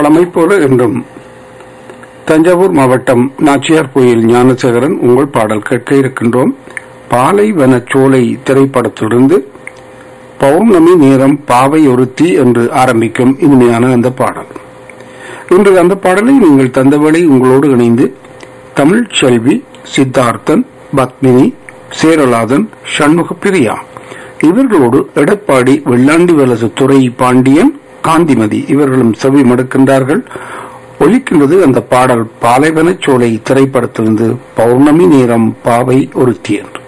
வளமை போல என்றும் தஞ்சாவூர் மாவட்டம் நாச்சியார் கோயில் ஞானசேகரன் உங்கள் பாடல் கேட்க இருக்கின்றோம் பாலைவன சோலை திரைப்படத்திலிருந்து பௌர்ணமி நேரம் பாவை ஒருத்தி என்று ஆரம்பிக்கும் இனிமையான அந்த பாடல் இன்று அந்த பாடலை நீங்கள் தந்தவழி உங்களோடு இணைந்து தமிழ் செல்வி சித்தார்த்தன் பத்மினி சேரலாதன் சண்முக பிரியா இவர்களோடு எடப்பாடி வெள்ளாண்டி வலசு துறை பாண்டியன் காந்திமதி இவர்களும் செவி மடுக்கின்றார்கள் ஒலிக்கின்றது அந்த பாடல் பாலைவனச் சோலை திரைப்படத்திலிருந்து பௌர்ணமி நேரம் பாவை ஒருத்தி என்று